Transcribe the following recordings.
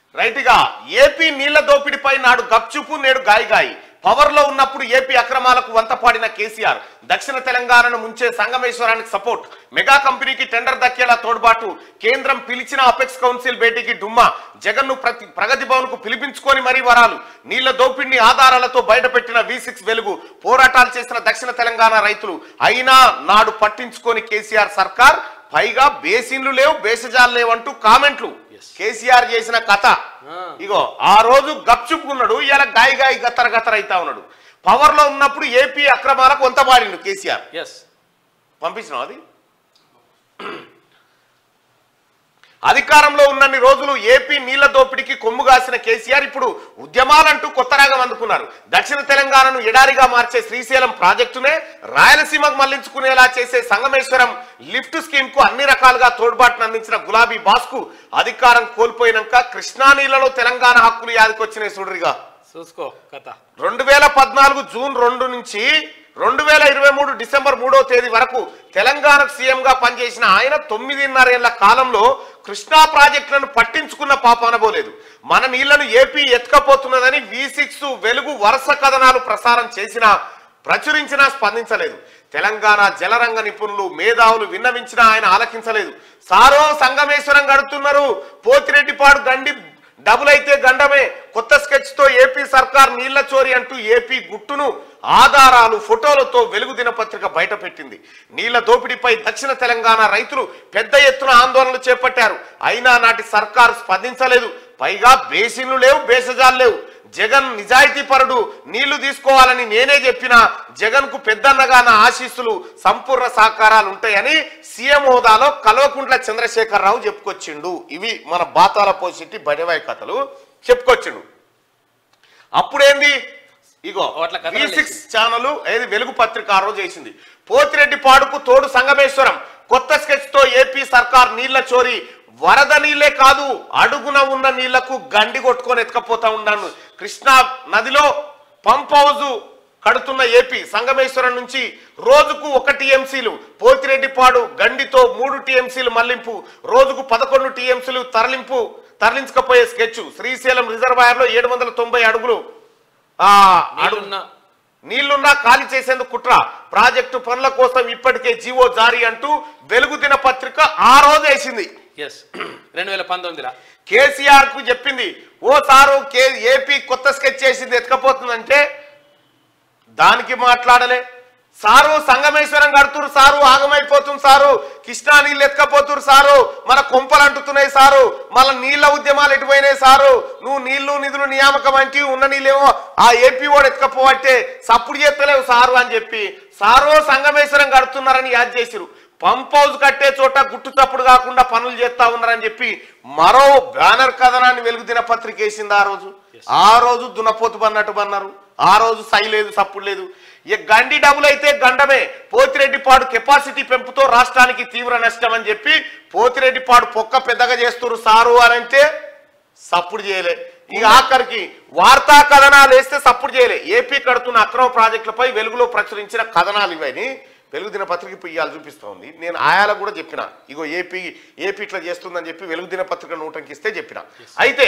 రైట్గా AP నీళ్ల దోపిడీపై నాడు గప్చుపు నేడు గాయగాయి పవర్ లో ఉన్నప్పుడు ఏపీ అక్రమాలకు వంతపాడిన కేసీఆర్ దక్షిణ తెలంగాణను ముంచే సంగమేశ్వరానికి సపోర్ట్ మెగా కంపెనీకి టెండర్ దక్కేలా తోడ్పాటు కేంద్రం పిలిచిన అపెక్స్ కౌన్సిల్ భేటీకి డుమ్మా జగన్ ను ప్రతి ప్రగతి భవన్ కు పిలిపించుకొని మరీ వరాలు నీళ్ల దోపిడిని ఆధారాలతో బయటపెట్టిన వి సిక్స్ వెలుగు పోరాటాలు చేసిన దక్షిణ తెలంగాణ రైతులు అయినా నాడు పట్టించుకొని కేసీఆర్ సర్కార్ పైగా బేసిన్లు లేవు బేసజాలు లేవు అంటూ కామెంట్లు కేసీఆర్ చేసిన కథ ఇగో ఆ రోజు గప్చుప్పుకున్నాడు ఇలా గాయ గాయ గత్తర గత్తర అయితా ఉన్నాడు పవర్ లో ఉన్నప్పుడు ఏపీ అక్రమాలకు వంత పాడిండు కేసీఆర్ ఎస్ పంపించినావు అది అధికారంలో ఉన్నన్ని రోజులు ఏపీ నీళ్ల దోపిడీకి కొమ్ము కాసిన కేసీఆర్ ఇప్పుడు ఉద్యమాలంటూ కొత్త రాగం అందుకున్నారు దక్షిణ తెలంగాణను ఎడారిగా మార్చే శ్రీశైలం ప్రాజెక్టునే రాయలసీమకు మళ్లించుకునేలా చేసే సంగమేశ్వరం లిఫ్ట్ స్కీమ్ కు అన్ని రకాలుగా తోడ్పాటును అందించిన గులాబీ బాస్ కు అధికారం కోల్పోయినాక కృష్ణా నీళ్లలో తెలంగాణ హక్కులు యాదికొచ్చినాయి చూడరిగా చూసుకో కథ రెండు వేల పద్నాలుగు జూన్ రెండు నుంచి రెండు వేల ఇరవై మూడు డిసెంబర్ మూడో తేదీ వరకు తెలంగాణకు సీఎంగా పనిచేసిన ఆయన తొమ్మిదిన్నరేళ్ల కాలంలో కృష్ణా ప్రాజెక్టులను పట్టించుకున్న పాప అనబోలేదు మన నీళ్లను ఏపీ ఎత్తుకపోతున్నదని వి సిక్స్ వెలుగు వరుస కథనాలు ప్రసారం చేసినా ప్రచురించినా స్పందించలేదు తెలంగాణ జలరంగ నిపుణులు మేధావులు విన్నవించినా ఆయన ఆలకించలేదు సారో సంగమేశ్వరం గడుతున్నారు పోతిరెడ్డిపాడు గండి డబుల్ అయితే గండమే కొత్త స్కెచ్ తో ఏపీ సర్కార్ నీళ్ల చోరీ అంటూ ఏపీ గుట్టును ఆధారాలు ఫోటోలతో వెలుగు దినపత్రిక బయటపెట్టింది నీళ్ల దోపిడీపై దక్షిణ తెలంగాణ రైతులు పెద్ద ఎత్తున ఆందోళనలు చేపట్టారు అయినా నాటి సర్కారు స్పందించలేదు పైగా బేసిన్లు లేవు బేసజాలు లేవు జగన్ నిజాయితీ పరుడు నీళ్లు తీసుకోవాలని నేనే చెప్పినా జగన్ కు పెద్దన్నగా నా ఆశీస్సులు సంపూర్ణ సహకారాలు ఉంటాయని సీఎం హోదాలో కల్వకుంట్ల చంద్రశేఖరరావు చెప్పుకొచ్చిండు ఇవి మన బాతాల పోసిట్టి బడివాయి కథలు చెప్పుకొచ్చిండు అప్పుడేంది ఇగో అట్లా కథనాలు వి సిక్స్ ఛానల్ ఏది వెలుగు పత్రిక ఆ రోజు వేసింది పోతిరెడ్డి పాడుకు తోడు సంగమేశ్వరం కొత్త స్కెచ్ తో ఏపీ సర్కార్ నీళ్ల చోరీ వరద నీళ్లే కాదు అడుగున ఉన్న నీళ్లకు గండి కొట్టుకొని ఎత్తుకపోతా ఉన్నాను కృష్ణా నదిలో పంప్ హౌజ్ కడుతున్న ఏపీ సంగమేశ్వరం నుంచి రోజుకు ఒక టీఎంసీలు పోతిరెడ్డిపాడు గండితో మూడు టీఎంసీలు మళ్లింపు రోజుకు పదకొండు టీఎంసీలు తరలింపు తరలించకపోయే స్కెచ్ శ్రీశైలం రిజర్వాయర్ లో ఏడు వందల తొంభై అడుగులు ఆ అడుగు నీళ్ళున్న నీళ్లున్నా ఖాళీ చేసేందుకు కుట్ర ప్రాజెక్టు పనుల కోసం ఇప్పటికే జీవో జారీ అంటూ వెలుగు దిన పత్రిక ఆ రోజు వేసింది ఎస్ రెండు వేల పంతొమ్మిదిలో కేసీఆర్ కు చెప్పింది ఓ సారు కే ఏపీ కొత్త స్కెచ్ చేసింది ఎత్తుకపోతుందంటే దానికి మాట్లాడలే సారు సంగమేశ్వరం కడుతురు సారు ఆగమైపోతుంది సారు కృష్ణా నీళ్ళు ఎత్తుకపోతురు సారు మన కొంపలు అంటుతున్నాయి సారు మళ్ళీ నీళ్ళ ఉద్యమాలు ఎటుపోయినాయి సారు నువ్వు నీళ్లు నిధులు నియామకం అంటే ఉన్న నీళ్ళేమో ఆ ఏపీ వాడు ఎత్తుకపోవట్టే సప్పుడు చేస్తలేవు సారు అని చెప్పి సారు సంగమేశ్వరం కడుతున్నారని యాద్ చేసిరు పంప్ హౌస్ కట్టే చోట గుట్టు చప్పుడు కాకుండా పనులు చేస్తా ఉన్నారని చెప్పి మరో బ్యానర్ కథనాన్ని వెలుగు దినపత్రిక వేసింది ఆ రోజు ఆ రోజు దునపోతు బన్నట్టు బన్నారు ఆ రోజు సై లేదు సప్పుడు లేదు ఇక గండి డబుల్ అయితే గండమే పోతిరెడ్డిపాడు కెపాసిటీ పెంపుతో రాష్ట్రానికి తీవ్ర నష్టం అని చెప్పి పోతిరెడ్డిపాడు పొక్క పెద్దగా చేస్తున్నారు సారు అని అంటే సప్పుడు చేయలే ఇక ఆఖరికి వార్తా కథనాలు వేస్తే సప్పుడు చేయలే ఏపీ కడుతున్న అక్రమ ప్రాజెక్టులపై వెలుగులో ప్రచురించిన కథనాలు ఇవని వెలుగు దిన పత్రిక ఇప్పుడు ఇవాళ చూపిస్తా ఉంది నేను ఆయాలకు కూడా చెప్పిన ఇగో ఏపీ ఏపీ ఇట్లా చేస్తుందని చెప్పి వెలుగు దిన పత్రిక నూటంకి ఇస్తే చెప్పిన అయితే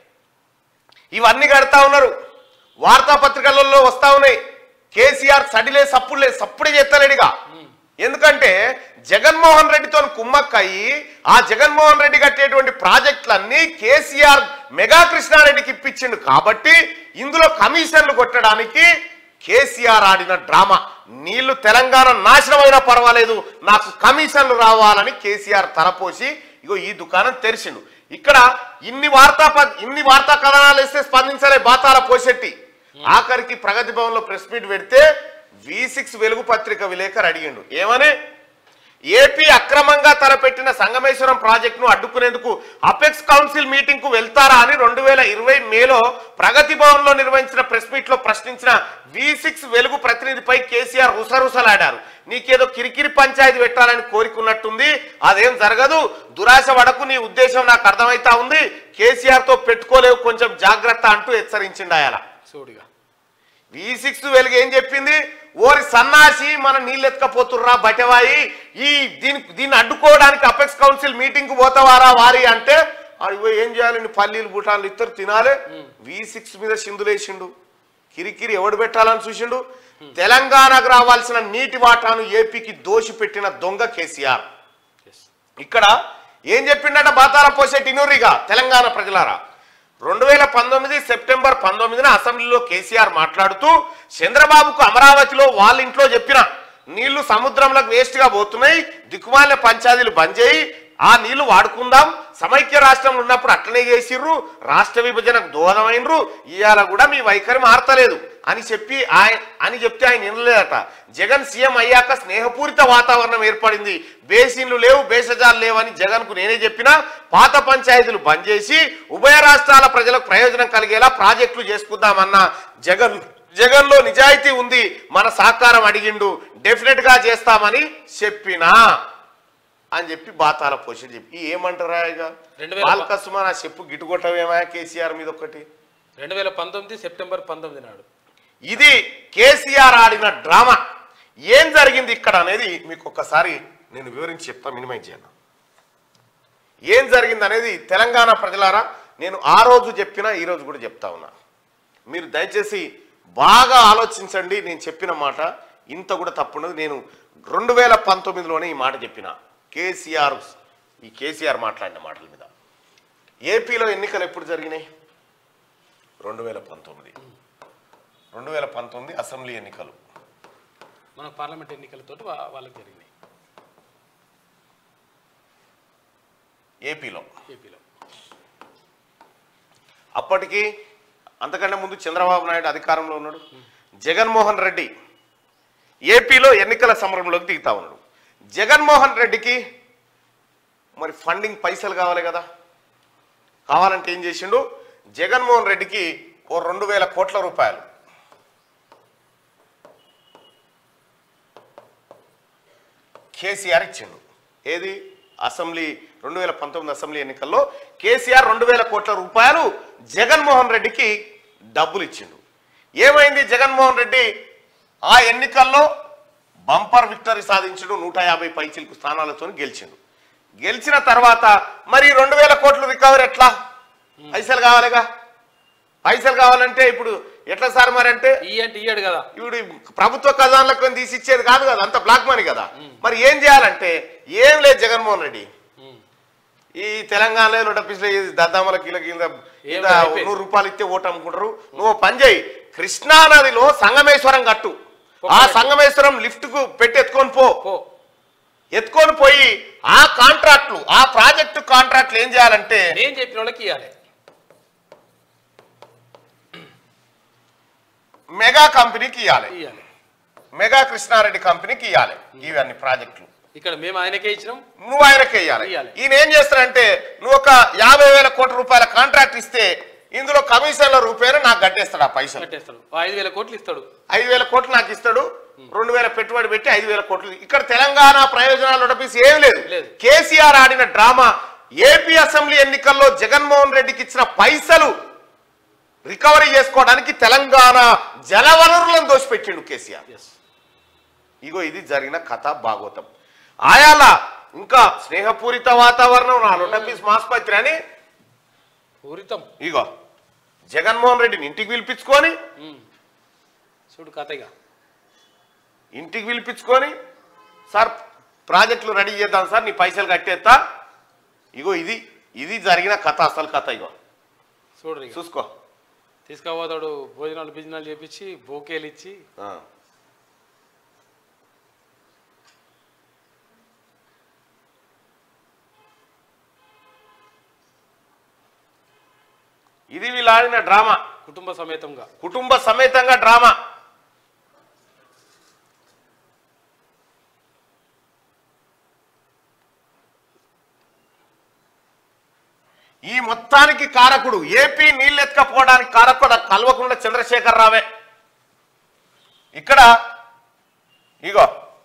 ఇవన్నీ కడతా ఉన్నారు వార్తాపత్రికలలో వస్తా ఉన్నాయి కేసీఆర్ సడిలే సప్పుడులే సప్పుడే చేస్తలేడుగా ఎందుకంటే జగన్మోహన్ రెడ్డితో కుమ్మక్కయి ఆ జగన్మోహన్ రెడ్డి కట్టేటువంటి ప్రాజెక్టులన్నీ కేసీఆర్ మెగా కృష్ణారెడ్డికి ఇప్పించిండు కాబట్టి ఇందులో కమిషన్లు కొట్టడానికి కేసీఆర్ ఆడిన డ్రామా నీళ్లు తెలంగాణ నాశనమైనా పర్వాలేదు నాకు కమిషన్లు రావాలని కేసీఆర్ తలపోసి ఇగో ఈ దుకాణం తెరిచిండు ఇక్కడ ఇన్ని వార్తా ప- ఇన్ని వార్తా కథనాలు వేస్తే స్పందించలే బాతాల పోసెట్టి ఆఖరికి ప్రగతి భవన్ లో ప్రెస్ మీట్ పెడితే వి సిక్స్ వెలుగు పత్రిక విలేకరు అడిగిండు ఏమని ఏపీ అక్రమంగా తలపెట్టిన సంగమేశ్వరం ప్రాజెక్టును అడ్డుకునేందుకు అపెక్స్ కౌన్సిల్ మీటింగ్ కు వెళ్తారా అని రెండు వేల ఇరవై మేలో ప్రగతి భవన్ లో నిర్వహించిన ప్రెస్ మీట్ లో ప్రశ్నించిన వి సిక్స్ వెలుగు ప్రతినిధిపై కేసీఆర్ రుసరుసలాడారు నీకేదో కిరికిరి పంచాయతీ పెట్టాలని కోరికున్నట్టుంది అదేం జరగదు దురాశ వడకు నీ ఉద్దేశం నాకు అర్థమైతా ఉంది కేసీఆర్ తో పెట్టుకోలేవు కొంచెం జాగ్రత్త అంటూ హెచ్చరించిండు ఆయన చూడుగా వి సిక్స్ వెలుగు ఏం చెప్పింది ఓరి సన్నాసి మన నీళ్ళెత్తుకపోతుర్రా బటవాయి ఈ దీని దీన్ని అడ్డుకోవడానికి అపెక్స్ కౌన్సిల్ మీటింగ్ కు పోతావారా వారి అంటే ఆడికి పోయి ఏం చేయాలండి పల్లీలు బుటాలు ఇద్దరు తినాలి వి సిక్స్ మీద సింధులేసిండు కిరికిరి ఎవడు పెట్టాలని చూసిండు తెలంగాణకు రావాల్సిన నీటి వాటాను ఏపీకి దోషి పెట్టిన దొంగ కేసీఆర్ ఎస్ ఇక్కడ ఏం చెప్పిండట బాతాల పోసేటి ఇనూరిగా తెలంగాణ ప్రజలారా రెండు వేల పంతొమ్మిది సెప్టెంబర్ పంతొమ్మిదిన అసెంబ్లీలో కేసీఆర్ మాట్లాడుతూ చంద్రబాబుకు అమరావతిలో వాళ్ళ ఇంట్లో చెప్పిన నీళ్లు సముద్రంలోకి వేస్ట్ గా పోతున్నాయి దిక్కుమాలిన పంచాయతీలు బంద్ చేయి ఆ నీళ్లు వాడుకుందాం సమైక్య రాష్ట్రంలో ఉన్నప్పుడు అట్లనే చేసిర్రు రాష్ట్ర విభజనకు దోహదమైనరు ఇవాళ కూడా మీ వైఖరి మారతలేదు అని చెప్పి ఆయన అని చెప్తే ఆయన వినలేదట జగన్ సీఎం అయ్యాక స్నేహపూరిత వాతావరణం ఏర్పడింది బేసిన్లు లేవు బేసజాలు లేవు అని జగన్ కు నేనే చెప్పినా పాత పంచాయతీలు బంద్ చేసి ఉభయ రాష్ట్రాల ప్రజలకు ప్రయోజనం కలిగేలా ప్రాజెక్టులు చేసుకుందామన్న జగన్ జగన్ లో నిజాయితీ ఉంది మన సహకారం అడిగిండు డెఫినెట్ గా చేస్తామని చెప్పినా అని చెప్పి బాతాల పోషణ చెప్పి ఏమంటారా ఇక రెండు వేల బాలకస్మా నా చెప్పు గిట్టుకొట్టవేమా కేసీఆర్ మీద ఒకటి రెండు వేల పంతొమ్మిది సెప్టెంబర్ పంతొమ్మిది నాడు ఇది కేసీఆర్ ఆడిన డ్రామా ఏం జరిగింది ఇక్కడ అనేది మీకు ఒక్కసారి నేను వివరించి చెప్తా మినిమైజ్ చేయను ఏం జరిగింది అనేది తెలంగాణ ప్రజలారా నేను ఆ రోజు చెప్పినా ఈ రోజు కూడా చెప్తా ఉన్నా మీరు దయచేసి బాగా ఆలోచించండి నేను చెప్పిన మాట ఇంత కూడా తప్పున్నది నేను రెండు వేల పంతొమ్మిదిలోనే ఈ మాట చెప్పిన కేసీఆర్ ఈ కేసీఆర్ మాట్లాడిన మాటల మీద ఏపీలో ఎన్నికలు ఎప్పుడు జరిగినాయి రెండు వేల పంతొమ్మిది రెండు వేల పంతొమ్మిది అసెంబ్లీ ఎన్నికలు మన పార్లమెంట్ ఎన్నికలతో వాళ్ళకి జరిగినాయి ఏపీలో ఏపీలో అప్పటికి అంతకంటే ముందు చంద్రబాబు నాయుడు అధికారంలో ఉన్నాడు జగన్మోహన్ రెడ్డి ఏపీలో ఎన్నికల సమరంలోకి దిగుతా ఉన్నాడు జగన్మోహన్ రెడ్డికి మరి ఫండింగ్ పైసలు కావాలి కదా కావాలంటే ఏం చేసిండు జగన్మోహన్ రెడ్డికి ఓ రెండు వేల కోట్ల రూపాయలు కేసీఆర్ ఇచ్చిండు ఏది అసెంబ్లీ రెండు వేల పంతొమ్మిది అసెంబ్లీ ఎన్నికల్లో కేసీఆర్ రెండు వేల కోట్ల రూపాయలు జగన్మోహన్ రెడ్డికి డబ్బులు ఇచ్చిండు ఏమైంది జగన్మోహన్ రెడ్డి ఆ ఎన్నికల్లో బంపర్ విక్టరీ సాధించడు నూట యాభై పైచిలకు స్థానాలతో గెలిచిండు గెలిచిన తర్వాత మరి రెండు వేల కోట్లు రికవరీ ఎట్లా పైసలు కావాలిగా పైసలు కావాలంటే ఇప్పుడు ఎట్లా సార్ మరి అంటే ఈ అంటే ఇయ్యాడు కదా ఇప్పుడు ప్రభుత్వ ఖజాన్లకు తీసి ఇచ్చేది కాదు కదా అంత బ్లాక్ మనీ కదా మరి ఏం చేయాలంటే ఏం లేదు జగన్మోహన్ రెడ్డి ఉమ్. ఈ తెలంగాణలో నూట పిసిలో దద్దామల కిలో కింద ఏం ఇంత అయిపోయింది. నూరు రూపాయలు ఇస్తే ఓటు అమ్ముకుంటారు నువ్వు ఓ పని చేయి కృష్ణా నదిలో సంగమేశ్వరం కట్టు ఆ సంగమేశ్వరం లిఫ్ట్ కు పెట్టి ఎత్తుకొని పో పో ఎత్తుకొని పోయి ఆ కాంట్రాక్ట్లు ఆ ప్రాజెక్టు కాంట్రాక్ట్లు ఏం చేయాలంటే నేను చెప్పిన వాళ్ళకి ఇవ్వాలి మెగా కంపెనీకి ఇవ్వాలి ఇవ్వాలి మెగా కృష్ణారెడ్డి కంపెనీకి ఇవ్వాలి ఇవన్నీ ప్రాజెక్టులు ఇక్కడ మేము ఆయనకే ఇచ్చినాం నువ్వు ఆయనకే ఇవ్వాలి ఇయ్యాలి. ఈయన ఏం చేస్తాడంటే నువ్వు ఒక యాభై వేల కోట్ల రూపాయల కాంట్రాక్ట్ ఇస్తే ఇందులో కమిషన్ల రూపాయలు నాకు కట్టేస్తాడు ఆ పైసలు కట్టేస్తాడు ఓ ఐదు వేల కోట్లు ఇస్తాడు ఐదు వేల కోట్లు నాకు ఇస్తాడు రెండు వేల పెట్టుబడి పెట్టి ఐదు వేల కోట్లు ఇక్కడ తెలంగాణ ప్రయోజనాలు ఉడపేసి ఏం లేదు లేదు. కేసీఆర్ ఆడిన డ్రామా ఏపీ అసెంబ్లీ ఎన్నికల్లో జగన్మోహన్ రెడ్డికి ఇచ్చిన పైసలు రికవరీ చేసుకోవడానికి తెలంగాణ జలవనరులను దోసిపెట్టిండు కేసీఆర్ ఎస్ ఇగో ఇది జరిగిన కథ భాగవతం ఆయాల ఇంకా స్నేహపూరిత వాతావరణం నా లొటపీస్ మాస్పత్రి అని పూరితం ఇగో జగన్మోహన్ రెడ్డిని ఇంటికి పిలిపించుకొని ఉమ్. చూడు కథగా ఇంటికి పిలిపించుకొని సార్ ప్రాజెక్టులు రెడీ చేద్దాం సార్ నీ పైసలు కట్టేస్తా ఇగో ఇది ఇది జరిగిన కథ అసలు కథ ఇగో చూడు ఇక చూసుకో తీసుకుపోతాడు భోజనాలు బిజనాలు చేపించి బోకేలు ఇచ్చి ఆ. ఇది వీళ్ళు ఆడిన డ్రామా కుటుంబ సమేతంగా కుటుంబ సమేతంగా డ్రామా ఈ మొత్తానికి కారకుడు ఏపీ నీళ్ళెత్తకపోవడానికి కారకుడు ఆ కల్వకుంట్ల చంద్రశేఖర్ రావే ఇక్కడ ego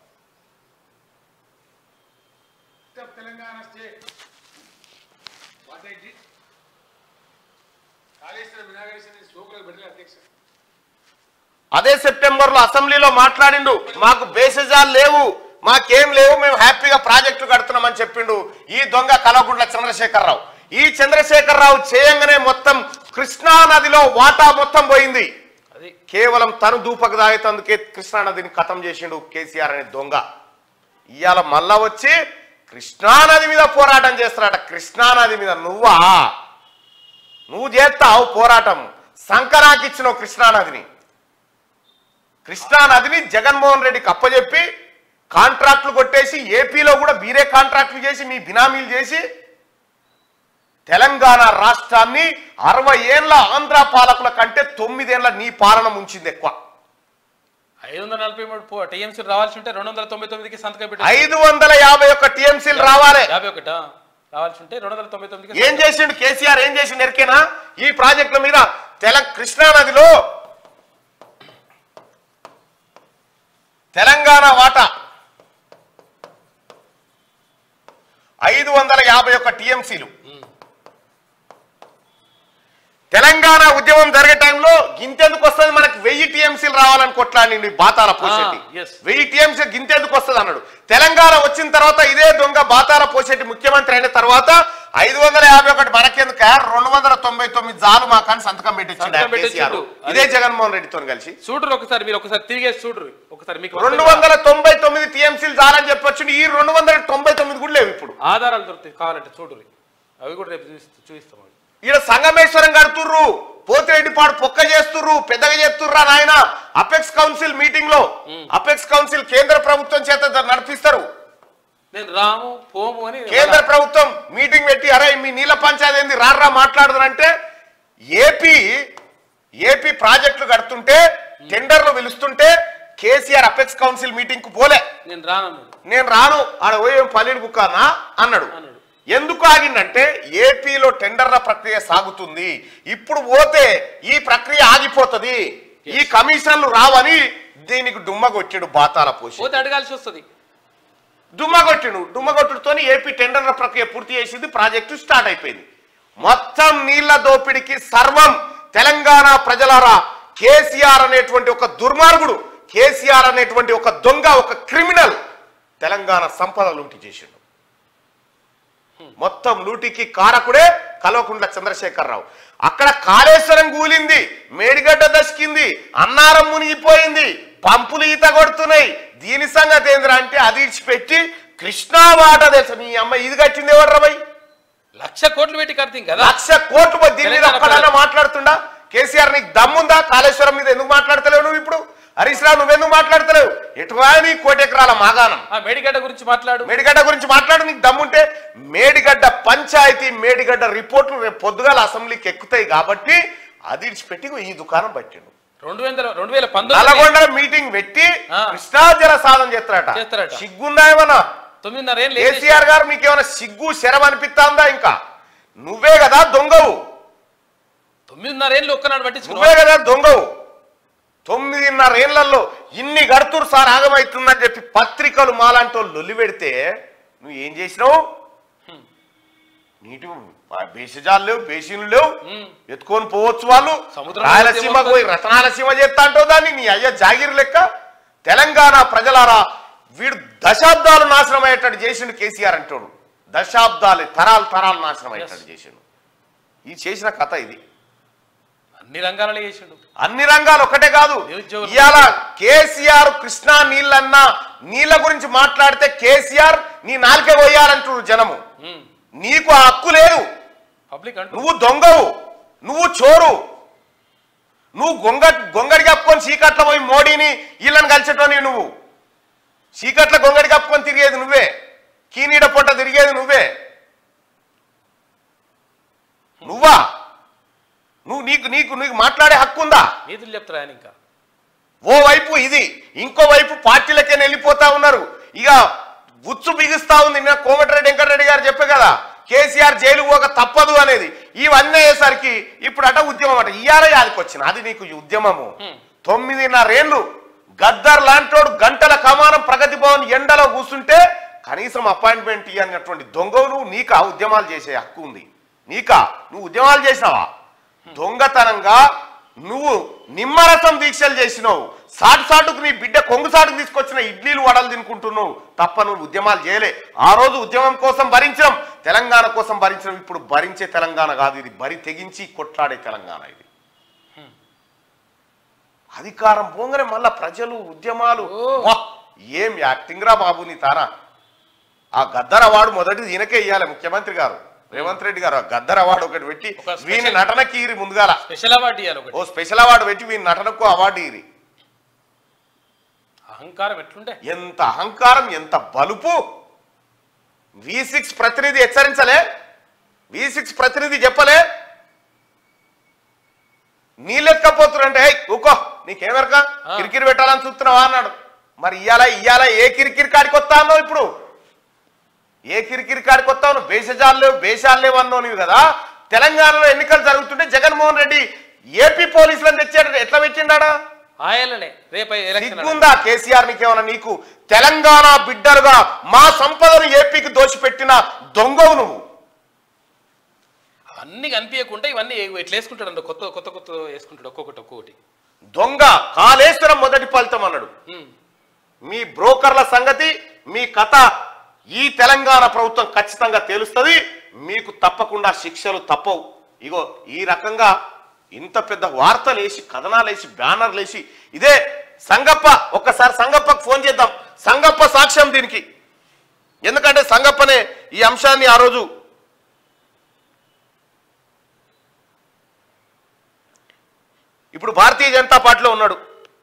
of Telangana state. What I did? Kaleshwaram inauguration సోకులకు పెట్టలే అధ్యక్ష అదే సెప్టెంబర్ లో అసెంబ్లీలో మాట్లాడిండు మాకు బేసిజాలు లేవు మాకేం లేవు మేము హ్యాపీగా ప్రాజెక్టు కడుతున్నామని చెప్పిండు ఈ దొంగ కలవకుంట్ల చంద్రశేఖరరావు ఈ చంద్రశేఖరరావు చేయంగానే మొత్తం కృష్ణా నదిలో వాటా మొత్తం పోయింది అది కేవలం తను దూపకు తాగేతందుకే కృష్ణా నదిని ఖతం చేసిండు కేసీఆర్ అనే దొంగ ఇవాళ మళ్ళా వచ్చి కృష్ణా నది మీద పోరాటం చేస్తారట కృష్ణా నది మీద నువ్వా నువ్వు చేస్తావు పోరాటం సంకరాకి ఇచ్చినావు కృష్ణా నదిని కృష్ణా నదిని జగన్మోహన్ రెడ్డికి అప్పచెప్పి కాంట్రాక్టులు కొట్టేసి ఏపీలో కూడా మీరే కాంట్రాక్టులు చేసి మీ బినామీలు చేసి తెలంగాణ రాష్ట్రాన్ని అరవై ఏళ్ల ఆంధ్ర పాలకుల కంటే తొమ్మిదేళ్ల నీ పాలన ముంచింది ఎక్కువ ఐదు వందల నలభై మూడు పో టీఎంసీ రావాల్సి ఉంటే రెండు వందల తొంభై తొమ్మిదికి సంతకం పెట్టి ఐదు వందల యాభై ఒక్క టీఎంసీలు రావాలి యాభై ఒకటా రావాల్సి ఉంటే రెండు వందల తొంభై తొమ్మిదికి ఏం చేసిండు కేసీఆర్ ఏం చేసిండు ఎరికేనా ఈ ప్రాజెక్టుల మీద తెల కృష్ణా నదిలో తెలంగాణ వాటా ఐదు వందల యాభై ఒక్క టీఎంసీలు తెలంగాణ ఉద్యమం జరిగే టైంలో గింతెందుకు వస్తుంది మనకి వెయ్యి టీఎంసీలు రావాలని కొట్లాడి బాతాల పోసేటి Ah, yes. వెయ్యి టీఎంసీ గింతెందుకు వస్తుంది అన్నాడు తెలంగాణ వచ్చిన తర్వాత ఇదే దొంగ బాతాల పోసేటి ముఖ్యమంత్రి అయిన తర్వాత ఐదు వందల యాభై ఒకటి మనకెందుక రెండు వందల తొంభై తొమ్మిది జాలు మా కానీ సంతకం పెట్టించిండు సంతకం ఆ కేసీఆర్. పెట్టించిండు. ఇదే జగన్మోహన్ రెడ్డితో కలిసి చూడరు ఒకసారి మీరు ఒకసారి తిరిగేసి చూడరు ఒకసారి మీకు రెండు వందల తొంభై తొమ్మిది టీఎంసీలు జాలని చెప్పొచ్చు ఈ రెండు వందల తొంభై తొమ్మిది కూడా లేవు ఇప్పుడు ఆధారాలు దొరుకుతాయి కావాలంటే చూడరు అవి కూడా రేపు చూపిస్తా చూపిస్తాం అవి. ఈడ సంగమేశ్వరం కడుతుర్రు పోతిరెడ్డిపాడు పొక్క చేస్తుర్రు పెద్దగా చేస్తుర్రా నాయన అపెక్స్ కౌన్సిల్ మీటింగ్ లో అపెక్స్ కౌన్సిల్ కేంద్ర ప్రభుత్వం చేత ద- నడిపిస్తారు నేను రాము పోము అని కేంద్ర ప్రభుత్వం మీటింగ్ పెట్టి అరే మీ నీళ్ళ పంచాయతీ ఏంది రారా మాట్లాడదురంటే ఏపీ ఏపీ ప్రాజెక్టులు కడుతుంటే టెండర్లు పిలుస్తుంటే కేసీఆర్ అపెక్స్ కౌన్సిల్ మీటింగ్ కు పోలే నేను రాను నేను రాను ఆడ పోయి పల్లీడు బుక్కానా అన్నాడు అన్నాడు. ఎందుకు ఆగిందంటే ఏపీలో టెండర్ల ప్రక్రియ సాగుతుంది ఇప్పుడు పోతే ఈ ప్రక్రియ ఆగిపోతుంది ఈ కమిషన్లు రావని దీనికి డుమ్మ కొట్టిడు బాతాల పోసి పోతే అడగాల్సి వస్తుంది డుమ్మ కొట్టిడు డుమ్మ కొట్టుడుతో ఏపీ టెండర్ల ప్రక్రియ పూర్తి చేసింది ప్రాజెక్టు స్టార్ట్ అయిపోయింది మొత్తం నీళ్ల దోపిడికి సర్వం తెలంగాణ ప్రజలారా కేసీఆర్ అనేటువంటి ఒక దుర్మార్గుడు కేసీఆర్ అనేటువంటి ఒక దొంగ ఒక క్రిమినల్ తెలంగాణ సంపద లూటి చేసిండు మొత్తం లూటికి కారకుడే కల్వకుంట్ల చంద్రశేఖరరావు అక్కడ కాళేశ్వరం కూలింది మేడిగడ్డ దశకింది అన్నారం మునిగిపోయింది పంపులు ఈత కొడుతున్నాయి దీని సంగతి ఏందిరా అంటే అది ఇడిచిపెట్టి కృష్ణా వాట తెలుసు నీ అమ్మ ఇది కట్టింది ఎవరు రవై లక్ష కోట్లు పెట్టి కడతాం కదా లక్ష కోట్లు పోయి దీని మీద తెలంగాణ ఒక్కడైనా మాట్లాడుతుండా కేసీఆర్ నీకు దమ్ముందా కాళేశ్వరం మీద ఎందుకు మాట్లాడతలేవు నువ్వు ఇప్పుడు హరీష్ రావు నువ్వెందుకు మాట్లాడతలేవు ఎటువా నీ కోటి ఎకరాల మాగాణం ఆ మేడిగడ్డ గురించి మాట్లాడు మేడిగడ్డ గురించి మాట్లాడు నీకు దమ్ముంటే మేడిగడ్డ పంచాయతీ మేడిగడ్డ రిపోర్ట్లు రేపు పొద్దుగాల అసెంబ్లీకి ఎక్కుతాయి కాబట్టి అది ఇడిచిపెట్టి ఈ దుకాణం పట్టిండు రెండు వేల రెండు వేల పంతొమ్మిది నల్గొండ మీటింగ్ పెట్టి ఆ. కృష్ణా జల సాధన చేస్తారట చేస్తారట. సిగ్గుందా ఏమన్నా తొమ్మిదిన్నర ఏళ్ళు కేసీఆర్ గారు మీకేమైనా సిగ్గు శరం అనిపిస్తాందా ఇంకా నువ్వే కదా దొంగవు తొమ్మిదిన్నర ఏళ్ళు ఒక్కనాడు పట్టించుకున్నావు నువ్వే కదా దొంగవు తొమ్మిదిన్నర ఏళ్లలో ఇన్ని గడుతురు సార్ ఆగమవుతుందని చెప్పి పత్రికలు మాలాంటి వాళ్ళు లొల్లి పెడితే నువ్వు ఏం చేసినావు నీటి బేసిజాలు లేవు బేసిన్లు లేవు ఉమ్. ఎత్తుకొని పోవచ్చు వాళ్ళు సముద్రం రాయలసీమ పోతే పోయి రతనాలసీమ చేస్తా అంటావు దాన్ని నీ అయ్య జాగిరి లెక్క తెలంగాణ ప్రజలారా వీడు దశాబ్దాలు నాశనం అయ్యేటట్టు చేసిండు కేసీఆర్ అంటాడు దశాబ్దాలు తరాలు తరాలు నాశనం అయ్యేటట్టు చేసిండు ఈ చేసిన కథ ఇది అన్ని రంగాలలో చేసిండు అన్ని రంగాలు ఒకటే కాదు నిరుద్యోగులు. ఇవాళ కేసీఆర్ కృష్ణా నీళ్ళన్నా నీళ్ళ గురించి మాట్లాడితే కేసీఆర్ నీ నాలుకే పోయాలంటున్నారు జనము ఉమ్. నీకు ఆ హక్కు లేదు పబ్లిక్ అంటూ నువ్వు దొంగవు నువ్వు చోరు నువ్వు గొంగ గొంగడి కప్పుకొని చీకట్ల పోయి మోడీని వీళ్ళని కలిసేటోని నువ్వు చీకట్ల గొంగడి కప్పుకొని తిరిగేది నువ్వే కీనీడ పొట్ట తిరిగేది నువ్వే నువ్వా నువ్వు నీకు నీకు నీకు మాట్లాడే హక్కు ఉందా నీతులు చెప్తారా ఆయన ఇంకా ఓ వైపు ఇది ఇంకో వైపు పార్టీలకే వెళ్ళిపోతా ఉన్నారు ఇక ఉచ్చు బిగుస్తా ఉంది నిన్న కోమటిరెడ్డి వెంకటరెడ్డి గారు చెప్పే కదా కేసీఆర్ జైలు పోక తప్పదు అనేది ఇవన్నీ అయ్యేసరికి ఇప్పుడు అట ఉద్యమం అట ఇయాల యాదికి వచ్చిన అది నీకు ఈ ఉద్యమము హ్మ్. తొమ్మిదిన్నరేళ్ళు గద్దర్ లాంటోడు గంటల కమానం ప్రగతి భవన్ ఎండలో కూర్చుంటే కనీసం అపాయింట్మెంట్ ఇవ్వనటువంటి దొంగవు నువ్వు నీకా ఉద్యమాలు చేసే హక్కు ఉంది నీకా నువ్వు ఉద్యమాలు చేసినావా దొంగతనంగా నువ్వు నిమ్మరసం దీక్షలు చేసినావు సాటు సాటుకు నీ బిడ్డ కొంగు సాటుకు తీసుకొచ్చిన ఇడ్లీలు వడలు తినుకుంటున్నావు తప్ప నువ్వు ఉద్యమాలు చేయలే ఆ రోజు ఉద్యమం కోసం భరించాం తెలంగాణ కోసం భరించడం ఇప్పుడు భరించే తెలంగాణ కాదు ఇది బరి తెగించి కొట్లాడే తెలంగాణ ఇది అధికారం పోగానే మళ్ళా ప్రజలు ఉద్యమాలు ఓ. వా, ఏం యాక్టింగ్ రా బాబు నీ తారా ఆ గద్దర్ అవార్డు మొదటిది ఈయనకే ఇవ్వాలి ముఖ్యమంత్రి గారు రేవంత్ రెడ్డి గారు ఆ గద్దర్ అవార్డు ఒకటి పెట్టి ఒక స్పెషల్- వీని నటనకి ఈరి ముందుగాల స్పెషల్ అవార్డు ఇవ్వాలి ఒకటి ఓ స్పెషల్ అవార్డు పెట్టి వీని నటనకు అవార్డు ఈరి అహంకారం ఎట్లుంటే ఎంత అహంకారం ఎంత బలుపు వి సిక్స్ ప్రతినిధి హెచ్చరించలే వి సిక్స్ ప్రతినిధి చెప్పలే నీళ్ళెత్తకపోతురంటే "ఏయ్, ఊకో నీకేమెరక ఆ. కిరికిరి పెట్టాలని చూస్తున్నావా అన్నాడు మరి ఇయ్యాల ఇయ్యాల ఏ కిరికిరి కాడికి వస్తా అన్నావు ఇప్పుడు ఏ కిరికిరి కాడికి వస్తావు నువ్వు భేషజాలు లేవు భేషాలు లేవు అన్నావు నీవు కదా తెలంగాణలో ఎన్నికలు జరుగుతుంటే జగన్మోహన్ రెడ్డి ఏపీ పోలీసులను తెచ్చాడు ఎట్లా పెట్టిండాడా ఆయననే రేపు ఎలక్షన్ సిగ్గుందా కేసీఆర్ నీకేమన్నా నీకు తెలంగాణ బిడ్డలుగా మా సంపదను ఏపీకి దోచిపెట్టిన దొంగవు నువ్వు అన్ని కనిపించకుండా ఇవన్నీ ఎట్లా వేసుకుంటాడు అంట కొత్త కొత్త కొత్త వేసుకుంటాడు ఒక్కొక్కటి ఒక్కొక్కటి దొంగ కాళేశ్వరం మొదటి ఫలితం అన్నాడు ఉమ్. మీ బ్రోకర్ల సంగతి మీ కథ ఈ తెలంగాణ ప్రభుత్వం ఖచ్చితంగా తేలుస్తుంది మీకు తప్పకుండా శిక్షలు తప్పవు ఇగో ఈ రకంగా ఇంత పెద్ద వార్తలు వేసి కథనాలు వేసి బ్యానర్లు వేసి ఇదే సంగప్ప ఒక్కసారి సంగప్పకు ఫోన్ చేద్దాం సంగప్ప సాక్ష్యం దీనికి ఎందుకంటే సంగప్పనే ఈ అంశాన్ని ఆ రోజు ఇప్పుడు భారతీయ జనతా పార్టీలో ఉన్నాడు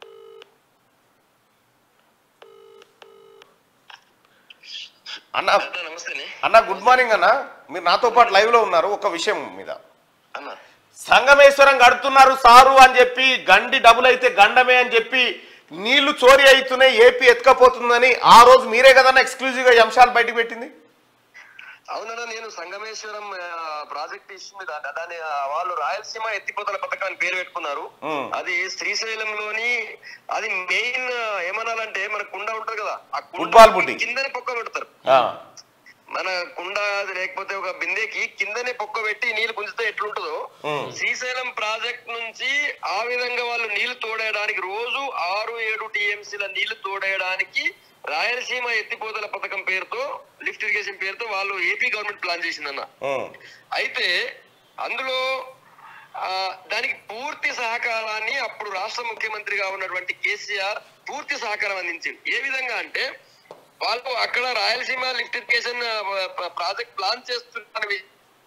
అన్న అన్న నమస్తేనే అన్న గుడ్ మార్నింగ్ అన్న మీరు నాతో పాటు లైవ్ లో ఉన్నారు ఒక విషయం మీద అన్న సంగమేశ్వరం గడుతున్నారు సారు అని చెప్పి గండి డబుల్ అయితే గండమే అని చెప్పి నీళ్లు చోరీ అవుతున్నాయి ఏపీ ఎత్తుకపోతుందని ఆ రోజు మీరే కదన్నా ఎక్స్క్లూజివ్ గా ఈ అంశాలు బయటకు పెట్టింది అవునన్నా నేను సంగమేశ్వరం ఆ, ప్రాజెక్ట్ ఇచ్చింది దా- దాని ఆ, వాళ్ళు రాయలసీమ ఎత్తిపోతల పథకాన్ని పేరు పెట్టుకున్నారు మ్. అది శ్రీశైలంలోని అది మెయిన్ ఏమనాలంటే మన కుండ ఉంటది కదా ఆ కుండ ఫుట్బాల్ బుడ్డి. కిందనే పొక్క పెడతారు ఆ, మన కుండ అది లేకపోతే ఒక బిందెకి కిందనే పొక్క పెట్టి నీళ్లు గుంజితే ఎట్లుంటుందో మ్. శ్రీశైలం ప్రాజెక్ట్ నుంచి ఆ విధంగా వాళ్ళు నీళ్లు తోడేయడానికి రోజు ఆరు ఏడు టీఎంసీల నీళ్లు తోడేయడానికి రాయలసీమ ఎత్తిపోతల పథకం పేరుతో లిఫ్ట్ ఇరిగేషన్ పేరుతో వాళ్ళు ఏపీ గవర్నమెంట్ ప్లాన్ చేసిందన్న ఉమ్, అయితే అందులో ఆ, దానికి పూర్తి సహకారాన్ని అప్పుడు రాష్ట్ర ముఖ్యమంత్రిగా ఉన్నటువంటి కేసీఆర్ పూర్తి సహకారం అందించింది ఏ విధంగా అంటే వాళ్ళు అక్కడ Rayalaseema lift irrigation project plan చేస్తున్న వి-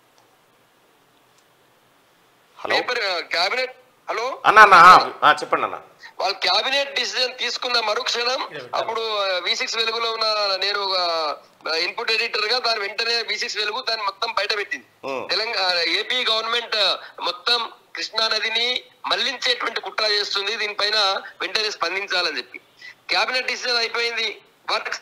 హలో పేపర్ క్యాబినెట్ హలో అన్న అన్న ఆ, ఆ, చెప్పండి అన్న వాళ్ళు క్యాబినెట్ డిసిజన్ తీసుకున్న మరుక్షణం అప్పుడు వి సిక్స్ వెలుగులో ఉన్న నేను ఇన్పుట్ ఎడిటర్ గా దాని వెంటనే వి సిక్స్ వెలుగు దాన్ని మొత్తం బయట పెట్టింది Hmm. తెలంగాణ ఏపీ గవర్నమెంట్ మొత్తం కృష్ణా నదిని మళ్లించేటువంటి కుట్ర చేస్తుంది దీనిపైన వెంటనే స్పందించాలని చెప్పి క్యాబినెట్ డిసిజన్ అయిపోయింది వర్క్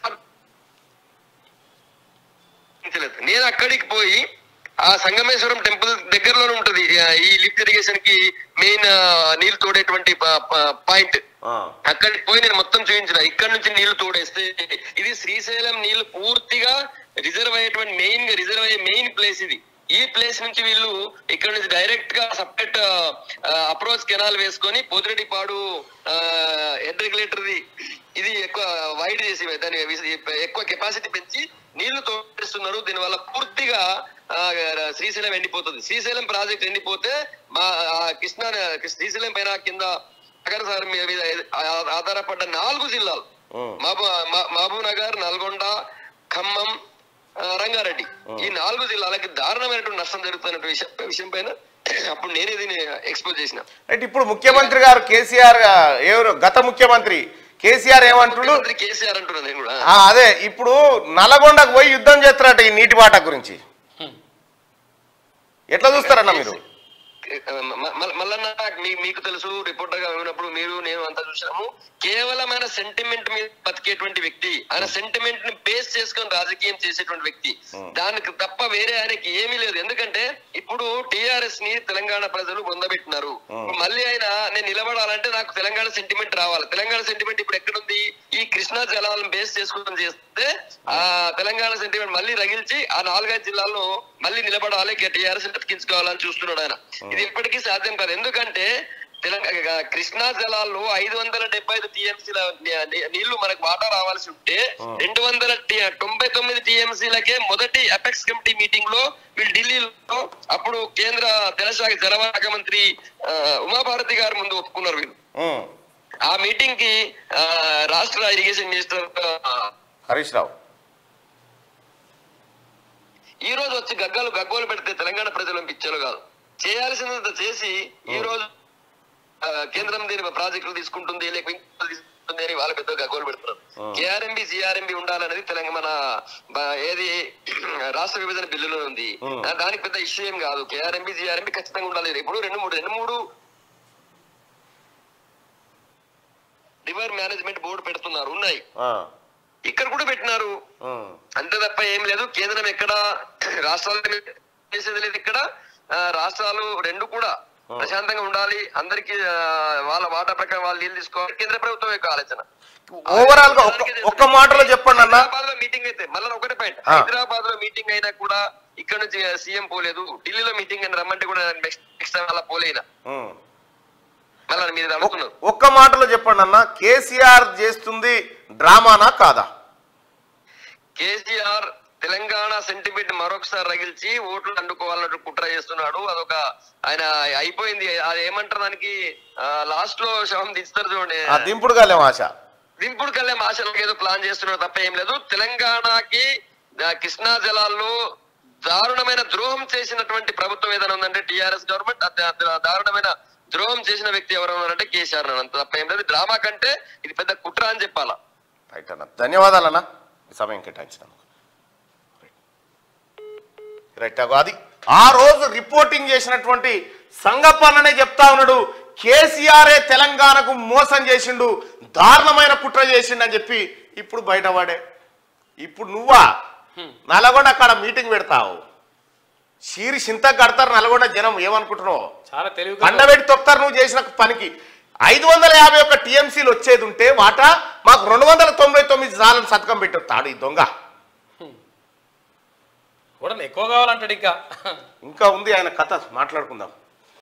స్పందించలేదు. నేను అక్కడికి పోయి ఆ సంగమేశ్వరం టెంపుల్ దగ్గరలోనే ఉంటది ఆ, ఈ లిఫ్ట్ ఇరిగేషన్ కి మెయిన్ నీళ్లు తోడేటువంటి పాయింట్ ఆ, అక్కడికి పోయి నేను మొత్తం చూపించిన ఇక్కడ నుంచి నీళ్లు తోడేస్తే ఇది శ్రీశైలం నీళ్లు పూర్తిగా రిజర్వ్ అయ్యేటువంటి మెయిన్ గా రిజర్వ్ అయ్యే మెయిన్ ప్లేస్ ఇది ఈ ప్లేస్ నుంచి వీళ్ళు ఇక్కడ నుంచి డైరెక్ట్ గా సపరేట్ అప్రోచ్ కెనాల్ వేసుకొని పోతిరెడ్డిపాడు హెడ్ రెగ్యులేటర్ ఇది ఎక్కువ వైడ్ చేసి దాని విస్- ఎక్కువ కెపాసిటీ పెంచి నీళ్లు తోడిస్తున్నారు దీనివల్ల పూర్తిగా ఆ, శ్రీశైలం ఎండిపోతుంది శ్రీశైలం ప్రాజెక్ట్ ఎండిపోతే మా ఆ, కృష్ణా శ్రీశైలం పైన కింద నగర్ సార్ మీద మీద ఆ- ఆధారపడ్డ నాలుగు జిల్లాలు ఉమ్, మహబూ మా- మహబూబ్ నగర్ నల్గొండ ఖమ్మం ఆ, రంగారెడ్డి ఈ నాలుగు జిల్లాలకి దారుణమైనటువంటి నష్టం జరుగుతున్న విషయం విషయం పైన అప్పుడు నేనే దీన్ని ఎక్స్పోజ్ చేసిన అయితే ఇప్పుడు ముఖ్యమంత్రి గారు కేసీఆర్ ఆ, ఎవరు గత ముఖ్యమంత్రి కేసీఆర్ ఏమంటుడు ముఖ్యమంత్రి కేసీఆర్ అంటున్నా నేను కూడా ఆ, అదే ఇప్పుడు నల్లగొండకు పోయి యుద్ధం చేస్తారట ఈ నీటి బాట గురించి హ్మ్. ఎట్లా చూస్తారన్న మీరు మ- మ- మల్లన్న మీ- మీకు తెలుసు రిపోర్టర్ గా ఉన్నప్పుడు మీరు నేను అంతా చూసినాము కేవలం ఆయన సెంటిమెంట్ మీద బతికేటువంటి వ్యక్తి ఆయన సెంటిమెంట్ ని బేస్ చేసుకొని రాజకీయం చేసేటువంటి వ్యక్తి దానికి తప్ప వేరే ఆయనకి ఏమీ లేదు ఎందుకంటే ఇప్పుడు టిఆర్ఎస్ ని తెలంగాణ ప్రజలు పొందబెట్టినారు ఇప్పుడు మళ్ళీ ఆయన నేను నిలబడాలంటే నాకు తెలంగాణ సెంటిమెంట్ రావాలి తెలంగాణ సెంటిమెంట్ ఇప్పుడు ఎక్కడుంది ఈ కృష్ణా జలాలను బేస్ చేసుకొని చేస్తే ఆ తెలంగాణ సెంటిమెంట్ మళ్ళీ రగిల్చి ఆ నాలుగైదు జిల్లాల్లో మళ్ళీ నిలబడాలి టీఆర్ఎస్ బతికించుకోవాలని చూస్తున్నాడు ఆయన ఇది ఎప్పటికీ సాధ్యం కాదు ఎందుకంటే తెలంగాణ కృష్ణా జలాల్లో ఐదు వందల డెబ్బై ఐదు టీఎంసీల నీళ్లు మనకు వాటా రావాల్సి ఉంటే రెండు వందల టి- తొంభై తొమ్మిది టీఎంసీలకే మొదటి అపెక్స్ కమిటీ మీటింగ్ లో వీళ్ళు ఢిల్లీలో అప్పుడు కేంద్ర జలశాఖ జలశాఖ మంత్రి ఆ, ఉమాభారతి గారు ముందు ఒప్పుకున్నారు వీళ్ళు ఉమ్. ఆ మీటింగ్ కి ఆ, రాష్ట్ర ఇరిగేషన్ మినిస్టర్ ఆ, హరీష్ రావు ఈ రోజు వచ్చి గగ్గలు గగ్గోలు పెడితే తెలంగాణ ప్రజలు పిచ్చలు కాదు చేయాల్సినంత చేసి ఈ రోజు ఆ, కేంద్రం దీని ప్రాజెక్టులు తీసుకుంటుంది లేక ఇంకోటి తీసుకుంటుంది అని వాళ్ళ పెద్ద గగ్గోలు పెడుతున్నారు కేఆర్ఎంబి సిఆర్ఎంబి ఉండాలనేది తెలంగాణ బ- ఏది రాష్ట్ర విభజన బిల్లులో ఉంది Hmm. ఆ, దానికి పెద్ద ఇష్యూ ఏం కాదు కేఆర్ఎంబి సిఆర్ఎంబి ఖచ్చితంగా ఉండాలి ఇప్పుడు రెండు మూడు రెండు మూడు రివర్ మేనేజ్మెంట్ బోర్డు పెడుతున్నారు ఉన్నాయి ఆ, ఇక్కడ కూడా పెట్టినారు ఉమ్. అంతే తప్ప ఏం లేదు కేంద్రం ఎక్కడ రాష్ట్రాలు చేసేది లేదు ఇక్కడ ఆ, రాష్ట్రాలు రెండు కూడా ప్రశాంతంగా ఉండాలి అందరికి వాళ్ళ వాటా ప్రకారం వాళ్ళు నీళ్ళు తీసుకోవాలి కేంద్ర ప్రభుత్వం యొక్క ఆలోచన ఓవరాల్ గా ఒక్క ఒక్క మాటలో చెప్పండి అన్న హైదరాబాద్ లో మీటింగ్ అయితే మళ్ళీ ఒకటే పాయింట్ ఆ. హైదరాబాద్ లో మీటింగ్ అయినా కూడా ఇక్కడ నుంచి సీఎం పోలేదు ఢిల్లీలో మీటింగ్ అని రమ్మంటే కూడా నెక్స్ట్ నెక్స్ట్ టైం అలా పోలేనా ఉమ్. మళ్ళీ మీరు అడుగుతున్నారు ఒక్క మాటలో చెప్పండి అన్న కేసీఆర్ చేస్తుంది డ్రామానా కాదా కేసీఆర్ తెలంగాణ సెంటిమెంట్ మరొకసారి రగిల్చి ఓట్లు అందుకోవాలన్నట్టు కుట్ర చేస్తున్నాడు అదొక ఆయన అయిపోయింది అది ఏమంటారు దానికి లాస్ట్ లో శవం దిస్తారు చూడండి ఆ దింపుడు గాలేం ఆశ దింపుడు కళ్యాణ ఆశలకు ఏదో ప్లాన్ చేస్తున్నాడు తప్ప ఏం లేదు తెలంగాణకి ఆ, కృష్ణా జలాల్లో దారుణమైన ద్రోహం చేసినటువంటి ప్రభుత్వం ఏదైనా ఉందంటే టిఆర్ఎస్ గవర్నమెంట్ ఆ దా- దారుణమైన ద్రోహం చేసిన వ్యక్తి ఎవరు ఉన్నారంటే కేసీఆర్ అని అంత తప్ప ఏం లేదు డ్రామా కంటే ఇది పెద్ద కుట్ర అని చెప్పాలా రైట్ అన్న ధన్యవాదాలు అన్న ఈ సమయం కేటాయించినందుకు రైట్ అగో అది ఆ రోజు రిపోర్టింగ్ చేసినటువంటి సంగప్పన్ననే చెప్తా ఉన్నాడు కేసీఆరే తెలంగాణకు మోసం చేసిండు దారుణమైన కుట్ర చేసిండు అని చెప్పి ఇప్పుడు బయటపడే ఇప్పుడు నువ్వా నల్గొండ అక్కడ మీటింగ్ పెడతావు షీరి చింత కడతారు నల్గొండ జనం ఏమనుకుంటున్నావు చాలా తెలివిగా పండబెట్టి తొక్తారు నువ్వు చేసిన పనికి ఐదు వందల యాభై ఒక్క టీఎంసీలు వచ్చేది ఉంటే వాటా మాకు రెండు వందల తొంభై తొమ్మిది సార్లు సంతకం పెట్టొస్తాడు ఈ దొంగ కూడా ఎక్కువ కావాలంటాడు ఇంకా ఇంకా ఉంది ఆయన కథ మాట్లాడుకుందాం